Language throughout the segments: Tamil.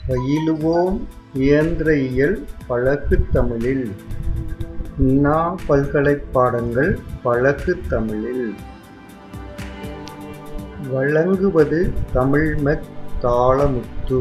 பயிலுவோம் இயந்திர இயல் பழகு தமிழில் அண்ணா பல்கலைப் பாடங்கள் பழகு தமிழில் வழங்குவது தமிழ்மெக் தாளமுத்து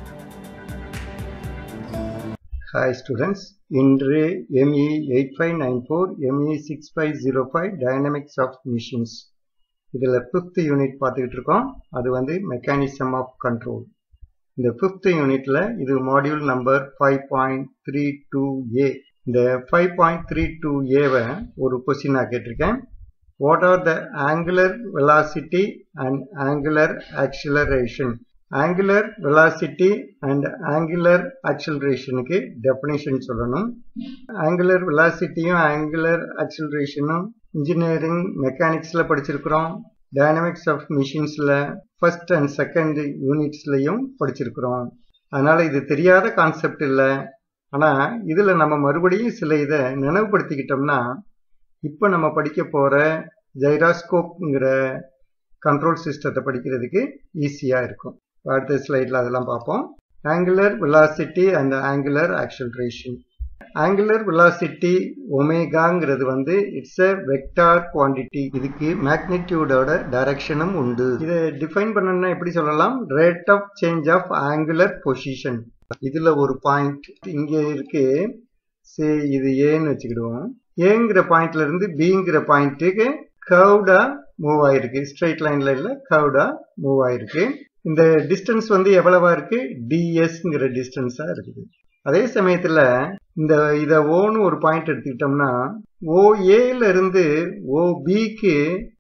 ஹாய் ஸ்டூடெண்ட்ஸ் இன்று ME eight five nine four ME six five zero five dynamics of machines இதில் ஃபிஃப்த் யூனிட் பார்த்துக்கிட்டு இருக்கோம் அது வந்து மெக்கானிசம் ஆஃப் கண்ட்ரோல் இந்த ஃபிஃப்த் யூனிட்ல இது module number five point three two A இந்த ஃபைவ் பாயிண்ட் த்ரீ டூ ஏவை ஒரு கொஸ்டினாக கேட்டிருக்கேன் what are the angular velocity and angular acceleration angular velocity and angular ஆக்சிலரேஷனுக்கு டெஃபினேஷன் சொல்லணும் ஆங்குலர் வெலாசிட்டியும் ஆங்குலர் ஆக்சிலரேஷனும் இன்ஜினியரிங் மெக்கானிக்ஸில் படிச்சிருக்கிறோம் டைனமிக்ஸ் ஆஃப் மிஷின்ஸில் ஃபர்ஸ்ட் அண்ட் செகண்ட் யூனிட்ஸ்லையும் படிச்சிருக்கிறோம் அதனால் இது தெரியாத கான்செப்ட் இல்லை ஆனால் இதில் நம்ம மறுபடியும் சில இதை நினைவுபடுத்திக்கிட்டோம்னா இப்போ நம்ம படிக்க போகிற ஜைராஸ்கோப்ங்கிற கண்ட்ரோல் சிஸ்டத்தை படிக்கிறதுக்கு ஈஸியாக இருக்கும் அடுத்த ஸ்லைடில் அதெல்லாம் பார்ப்போம் angular velocity and angular acceleration angular velocity ஒமேகாங்கிறது வந்து இட்ஸ் எ வெக்டார் குவான்டிட்டி இதுக்கு மேக்னிடியூடோட டைரக்ஷனும் உண்டு இதை டிஃபைன் பண்ணணும்னா எப்படி சொல்லலாம் rate of change of angular position இதுல ஒரு பாயிண்ட் இங்க இருக்கு சரி இது ஏன்னு வச்சுக்கிடுவோம் ஏங்கிற பாயிண்ட்ல இருந்து பிங்கிற பாயிண்ட்டுக்கு கவுடா மூவ் ஆயிருக்கு ஸ்ட்ரைட் லைன்ல இல்ல கவுடா மூவ் ஆயிருக்கு இந்த டிஸ்டன்ஸ் வந்து எவ்வளவா இருக்கு டிஎஸ்ங்கிற டிஸ்டன்ஸா இருக்குது அதே சமயத்துல இந்த இத ஓன்னு ஒரு பாயிண்ட் எடுத்துக்கிட்டோம்னா ஓ ஏல இருந்து ஓ பிக்கு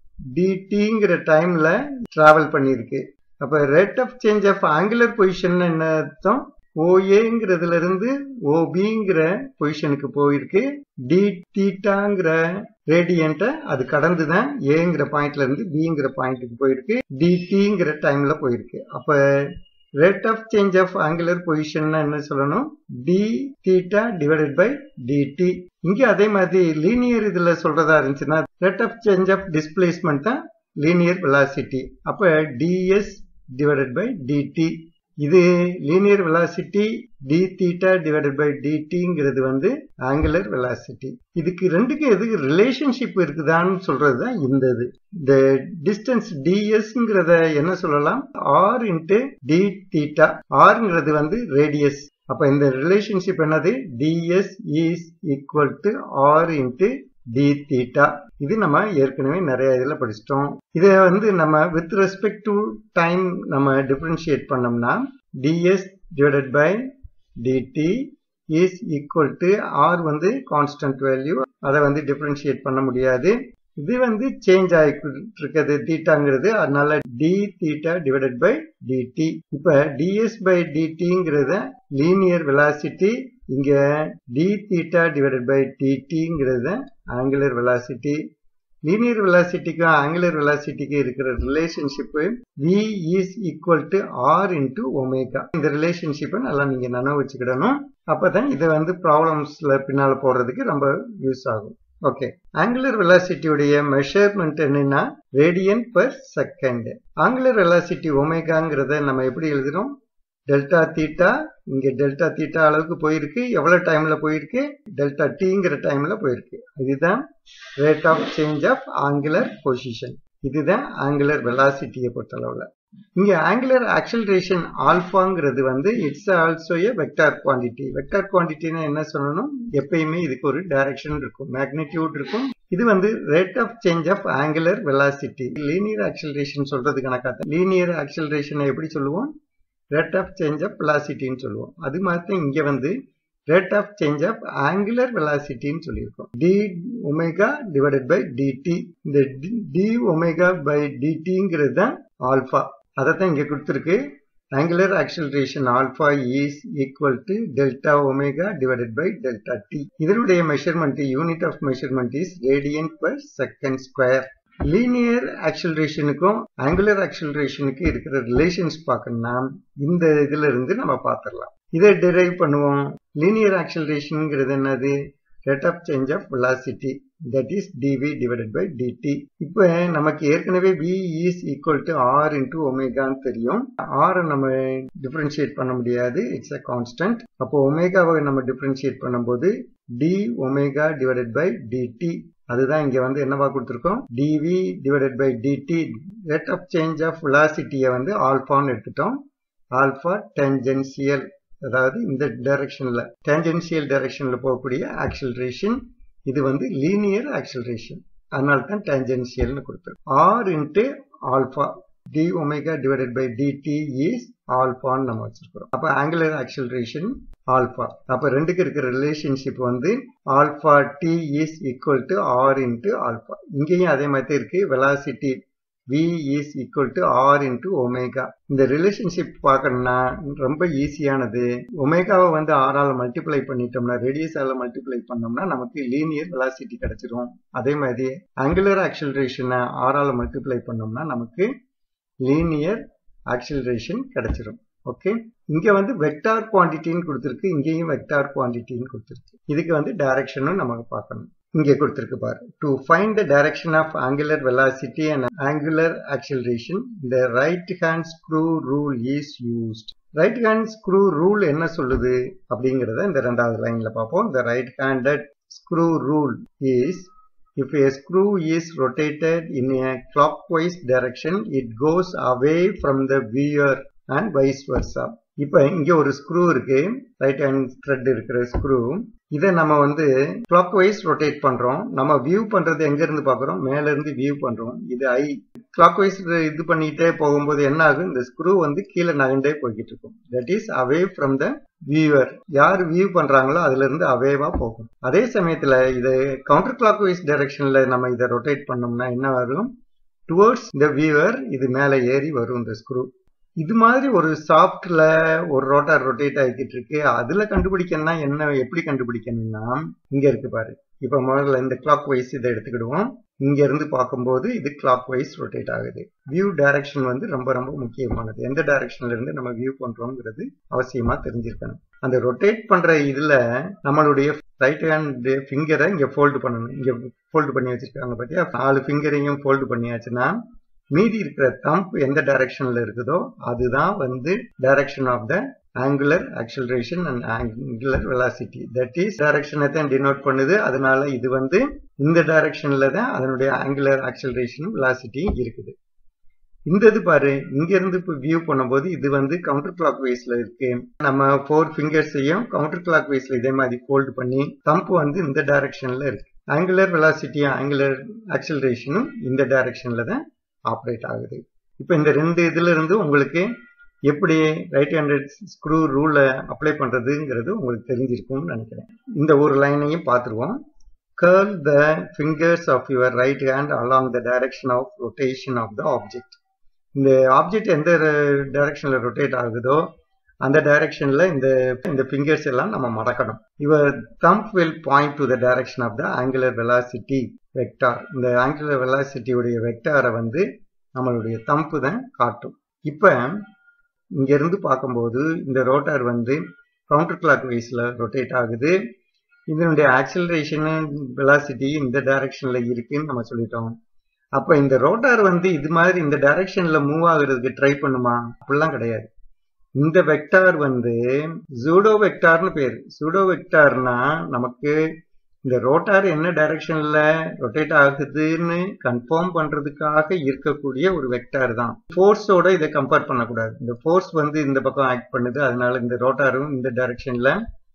டிடிங்கிற டைம்ல டிராவல் பண்ணியிருக்கு அப்ப rate of change of angular position என்ன அர்த்தம் ஓஏங்கிறதுல இருந்து ஓபிங்கிற பொசிஷனுக்கு போயிருக்கு டி தீட்டாங்கிற ரேடியன்ட்ட அது கடந்து தான் ஏங்கிற பாயிண்ட்ல இருந்து பிங்கிற பாயிண்ட்டுக்கு போயிருக்கு டிடிங்கிற டைம்ல போயிருக்கு அப்ப rate of change of angular position என்ன சொல்லணும் d theta divided by dt இங்க அதே மாதிரி லீனியர் இதுல சொல்றதா இருந்துச்சுன்னா rate of change of displacement தான் லீனியர் வெலாசிட்டி அப்ப டிஎஸ் டிவைடட் பை டிடி இது linear velocity d theta divided by டிடிங்கிறது வந்து ஆங்குலர் வெலாசிட்டி இதுக்கு ரெண்டுக்கு எதுக்கு ரிலேஷன்ஷிப் இருக்குதான்னு சொல்றது தான் இந்த இது இந்த டிஸ்டன்ஸ் டிஎஸ்ங்கிறத என்ன சொல்லலாம் ஆர் இன்ட்டு டி தீட்டா ஆர்ங்கிறது வந்து ரேடியஸ் அப்ப இந்த ரிலேஷன்ஷிப் என்னது ds is equal to r into d theta இது நம்ம ஏற்கனவே நிறைய இதில் படிச்சிட்டோம் இதை வந்து நம்ம வித் ரெஸ்பெக்ட் டு டைம் நம்ம டிஃபரன்ஷியேட் பண்ணோம்னா ds divided by dt is equal to r வந்து கான்ஸ்டன்ட் வேல்யூ அதை வந்து டிஃபரன்ஷியேட் பண்ண முடியாது இது வந்து சேஞ்ச் ஆகிட்டு இருக்கிறது தீட்டாங்கிறது அதனால d theta divided by dt இப்ப டிஎஸ் பை டிடிங்கிறத லீனியர் வெலாசிட்டி இங்க டி தீட்டா டிவைடட் பை டிடிங்கிறத ஆங்குலர் வெலாசிட்டி லீனியர் வெலாசிட்டிக்கும் ஆங்குலர் வெலாசிட்டிக்கு இருக்கிற relationship v is equal to r into omega இந்த ரிலேஷன்ஷிப்பை நல்லா நீங்க நினைவு வச்சுக்கிடணும் அப்பதான் இதை வந்து ப்ராப்ளம்ஸ்ல பின்னால போடுறதுக்கு ரொம்ப யூஸ் ஆகும் ஓகே ஆங்குலர் வெலாசிட்டியுடைய மெஷர்மெண்ட் என்னன்னா radian per second angular velocity ஒமேகாங்கிறத நம்ம எப்படி எழுதுறோம் டெல்டா தீட்டா இங்க டெல்டா தீட்டா அளவுக்கு போயிருக்கு எவ்வளவு டைம்ல போயிருக்கு டெல்டா டிங்கிற டைம்ல போயிருக்கு இதுதான் rate of change of angular position இதுதான் ஆங்குலர் வெலாசிட்டியை பொறுத்தளவுல இங்க ஆங்குலர் ஆக்சலரேஷன் ஆல்பாங்கிறது வந்து it's also a vector quantity vector குவான்டிட்டினா என்ன சொல்லணும் எப்பயுமே இதுக்கு ஒரு டைரக்ஷன் இருக்கும் மேக்னிடியூட் இருக்கும் இது வந்து rate of change of angular velocity linear acceleration சொல்றது கணக்காக லீனியர் ஆக்சலரேஷனை எப்படி சொல்லுவோம் ரேட் ஆஃப் சேஞ்ச் ஆஃப் வெலாசிட்டின்னு சொல்லுவோம் அது மாதிரி இங்க வந்து rate of change of angular வெலாசிட்டின்னு சொல்லியிருக்கோம் d omega divided by dt இந்த டி ஒமேகா பை டிடிங்கிறது தான் ஆல்பா அதை தான் இங்க கொடுத்துருக்கு angular acceleration alpha is equal to delta omega divided by delta t இதனுடைய measurement unit of measurement is radian per second square linear ஆக்சலரேஷனுக்கும் ஆங்குலர் ஆக்சலரேஷனுக்கு இருக்கிற ரிலேஷன்ஸ் பார்க்கணும்னா இந்த இதுல இருந்து நம்ம பார்த்துடலாம் இதை டிரைவ் பண்ணுவோம் லீனியர் ஆக்சலரேஷனுங்கிறது என்னது rate of change of velocity that is dv divided by dt இப்போ நமக்கு ஏற்கனவே v is equal to r into ஒமேகான்னு தெரியும் ஆரை நம்ம டிஃபரன்ஷியேட் பண்ண முடியாது இட்ஸ் அ கான்ஸ்டன்ட் அப்போ ஒமேகாவை நம்ம டிஃபரன்ஷியேட் பண்ணும்போது d omega divided by dt அதுதான் இங்க வந்து என்னவா கொடுத்துருக்கோம் dv divided by dt rate of change of வெலாசிட்டியை வந்து ஆல்பான்னு எடுத்துட்டோம் ஆல்பா டென்ஜென்சியல் அதாவது இந்த டைரக்ஷன்ல டேஞ்சென்சியல் டைரக்ஷன்ல போகக்கூடிய ஆக்சிலரேஷன் இது வந்து லீனியர் ஆக்சிலரேஷன் அதனால தான் டேஞ்சென்சியல்னு கொடுத்துருக்கோம் r into alpha d omega divided by dt is ஆல்பான்னு நம்ம வச்சிருக்கிறோம் அப்போ ஆங்குலர் ஆக்சிலரேஷன் ஆல்பா அப்போ ரெண்டுக்கு இருக்கிற ரிலேஷன்ஷிப் வந்து alpha t is equal to r into alpha இங்கேயும் அதே மாதிரி இருக்கு velocity v is equal to r into omega இந்த ரிலேஷன்ஷிப் பார்க்கணும்னா ரொம்ப ஈஸியானது ஒமேகாவை வந்து ஆறால் மல்டிப்ளை பண்ணிட்டோம்னா ரேடியஸால மல்டிப்ளை பண்ணோம்னா நமக்கு லீனியர் வெலாசிட்டி கிடைச்சிரும் அதே மாதிரி ஆங்குலர் ஆக்சிலரேஷனை ஆறால் மல்டிப்ளை பண்ணோம்னா நமக்கு லீனியர் ஆக்சிலரேஷன் கிடைச்சிரும் ஓகே இங்க வந்து வெக்டார் குவான்டிட்டின்னு கொடுத்துருக்கு இங்கேயும் வெக்டார் குவான்டிட்டின்னு கொடுத்துருக்கு இதுக்கு வந்து டைரக்ஷனும் நமக்கு பார்க்கணும் இங்கே கொடுத்துருக்கு பாரு to find the direction of angular velocity and angular acceleration the right hand screw rule is used right hand screw rule என்ன சொல்லுது அப்படிங்கிறத இந்த ரெண்டாவது லைன்ல பார்ப்போம் the right handed screw rule is If a screw is rotated in a clockwise direction, it goes away from the viewer and vice versa. இப்போ இங்க ஒரு ஸ்க்ரூ இருக்கு ரைட் ஹேண்ட் த்ரெட் இருக்கிற ஸ்க்ரூ இதை நம்ம வந்து கிளாக் வைஸ் ரொட்டேட் பண்றோம் நம்ம வியூ பண்றது எங்க இருந்து பாக்குறோம் மேல இருந்து வியூ பண்றோம் இது ஐ கிளாக் வைஸ் இது பண்ணிட்டே போகும்போது என்ன ஆகும் இந்த ஸ்க்ரூ வந்து கீழே நகண்டே போய்கிட்டு இருக்கும் that is away from the viewer யார் வியூ பண்றாங்களோ அதுல இருந்து அவேவா போகும் அதே சமயத்துல இது கவுண்டர் கிளாக் வைஸ் டைரக்ஷன்ல நம்ம இதை ரொட்டேட் பண்ணோம்னா என்ன வரும் டுவர்ட்ஸ் இந்த வியூவர் இது மேல ஏறி வரும் இந்த ஸ்க்ரூ இது மாதிரி ஒரு சாஃப்ட்ல ஒரு ரோட்டார் ரொட்டேட் ஆகிக்கிட்டு இருக்கு அதுல கண்டுபிடிக்கணும்னா என்ன எப்படி கண்டுபிடிக்கணும்னா இங்க இருக்கு பாரு இப்ப முதல்ல இந்த கிளாக் வைஸ் இதை எடுத்துக்கிடுவோம் இங்க இருந்து பார்க்கும்போது இது கிளாக் வைஸ் ரொட்டேட் ஆகுது வியூ டைரக்ஷன் வந்து ரொம்ப ரொம்ப முக்கியமானது எந்த டைரக்ஷன்ல இருந்து நம்ம வியூ பண்றோம்ங்கிறது அவசியமா தெரிஞ்சிருக்கணும் அந்த ரொட்டேட் பண்ற இதுல நம்மளுடைய ரைட் ஹேண்ட் ஃபிங்கரை இங்க ஃபோல்டு பண்ணணும் இங்க ஃபோல்டு பண்ணி வச்சிருக்காங்க பாத்தியா நாலு ஃபிங்கரையும் ஃபோல்டு பண்ணியாச்சுன்னா மீதி இருக்கிற தம்ப் எந்த டைரக்ஷன்ல இருக்குதோ அதுதான் வந்து direction of the angular acceleration and angular velocity that is டைரக்ஷனை தான் டினோட் பண்ணுது அதனால இது வந்து இந்த டைரக்ஷன்ல தான் அதனுடைய ஆங்குலர் ஆக்சிலரேஷனும் வெலாசிட்டியும் இருக்குது இந்த இது பாரு இங்க இருந்து இப்போ வியூ பண்ணும்போது இது வந்து கவுண்டர் கிளாக் வைஸ்ல இருக்கு நம்ம ஃபோர் ஃபிங்கர்ஸையும் கவுண்டர் கிளாக் வைஸ்ல இதே மாதிரி ஃபோல்டு பண்ணி தம்ப் வந்து இந்த டைரக்ஷன்ல இருக்கு ஆங்குலர் வெலாசிட்டியும் ஆங்குலர் ஆக்சிலரேஷனும் இந்த டைரக்ஷன்ல தான் ஆப்ரேட் ஆகுது இப்போ இந்த ரெண்டு இதுல இருந்து உங்களுக்கு எப்படி ரைட் ஹேண்டட் ஸ்க்ரூ ரூலை அப்ளை பண்றதுங்கிறது உங்களுக்கு தெரிஞ்சிருக்கும்னு நினைக்கிறேன் இந்த ஒரு லைனையும் பார்த்துருவோம் curl the fingers of your right hand along the direction of rotation of the object இந்த ஆப்ஜெக்ட் எந்த டைரக்ஷன்ல ரொட்டேட் ஆகுதோ அந்த டைரக்ஷன்ல இந்த இந்த ஃபிங்கர்ஸ் எல்லாம் நம்ம மடக்கணும் your thumb will point to the direction of the angular velocity vector இந்த ஆங்குலர் வெலாசிட்டியுடைய வெக்டாரை வந்து நம்மளுடைய தம்பு தான் காட்டும் இப்போ இங்க இருந்து பார்க்கும்போது இந்த ரோட்டார் வந்து கவுண்டர் கிளாக் வைஸ்ல ரொட்டேட் ஆகுது இதனுடைய ஆக்சிலரேஷன் வெலாசிட்டி இந்த டைரக்ஷன்ல இருக்குன்னு நம்ம சொல்லிட்டோம் அப்ப இந்த ரோட்டார் வந்து இது மாதிரி இந்த டைரக்ஷன்ல மூவ் ஆகுறதுக்கு ட்ரை பண்ணுமா அப்படிலாம் கிடையாது இந்த வெக்டார் வந்து ஜூடோ வெக்டார்னு பேர் சூடோ வெக்டார்னா நமக்கு இந்த ரோட்டார் என்ன டைரக்ஷன்ல ரொட்டேட் ஆகுதுன்னு கன்ஃபார்ம் பண்றதுக்காக இருக்கக்கூடிய ஒரு வெக்டார் தான் ஃபோர்ஸோட இதை கம்பேர் பண்ணக்கூடாது இந்த ஃபோர்ஸ் வந்து இந்த பக்கம் ஆக்ட் பண்ணுது அதனால இந்த ரோட்டாரும் இந்த டைரக்ஷன்ல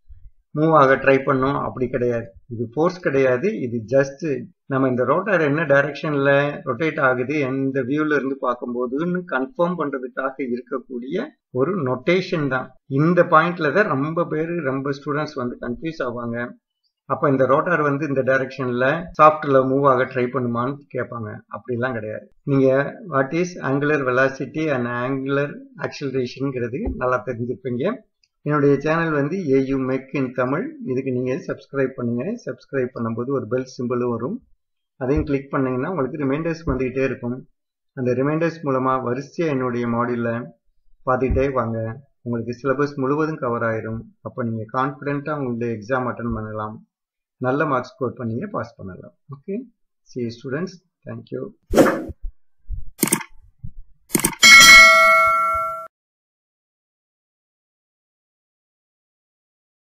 மூவ் ஆக ட்ரை பண்ணும் அப்படி கிடையாது இது ஃபோர்ஸ் கிடையாது இது ஜஸ்ட் நம்ம இந்த ரோட்டார் என்ன டைரக்ஷன்ல ரொட்டேட் ஆகுது எந்த வியூல இருந்து பார்க்கும்போதுன்னு கன்ஃபார்ம் பண்றதுக்காக இருக்கக்கூடிய ஒரு நொட்டேஷன் தான் இந்த பாயிண்ட்ல தான் ரொம்ப பேர் ரொம்ப ஸ்டூடெண்ட்ஸ் வந்து கன்ஃபியூஸ் ஆவாங்க அப்ப இந்த ரோட்டார் வந்து இந்த டைரக்ஷன்ல சாஃப்ட்ல மூவ் ஆக ட்ரை பண்ணுமான்னு கேட்பாங்க அப்படிலாம் கிடையாது நீங்க what is angular velocity and angular ஆக்சிலரேஷன்ங்கிறது நல்லா தெரிஞ்சுப்பீங்க என்னுடைய சேனல் வந்து ஏயு மெக் இன் தமிழ் இதுக்கு நீங்கள் சப்ஸ்கிரைப் பண்ணுங்க சப்ஸ்கிரைப் பண்ணும்போது ஒரு பெல் சிம்பிளும் வரும் அதையும் கிளிக் பண்ணீங்கன்னா உங்களுக்கு ரிமைண்டர்ஸ் வந்துகிட்டே இருக்கும் அந்த ரிமைண்டர்ஸ் மூலமாக வரிசையாக என்னுடைய மாடியூலில் பார்த்துக்கிட்டே வாங்க உங்களுக்கு சிலபஸ் முழுவதும் கவர் ஆயிரும் அப்போ நீங்கள் கான்ஃபிடென்ட்டாக உங்களுடைய எக்ஸாம் அட்டன் பண்ணலாம் நல்ல மார்க்ஸ் ஸ்கோர் பண்ணீங்க பாஸ் பண்ணலாம் ஓகே சி ஸ்டூடெண்ட்ஸ் தேங்க்யூ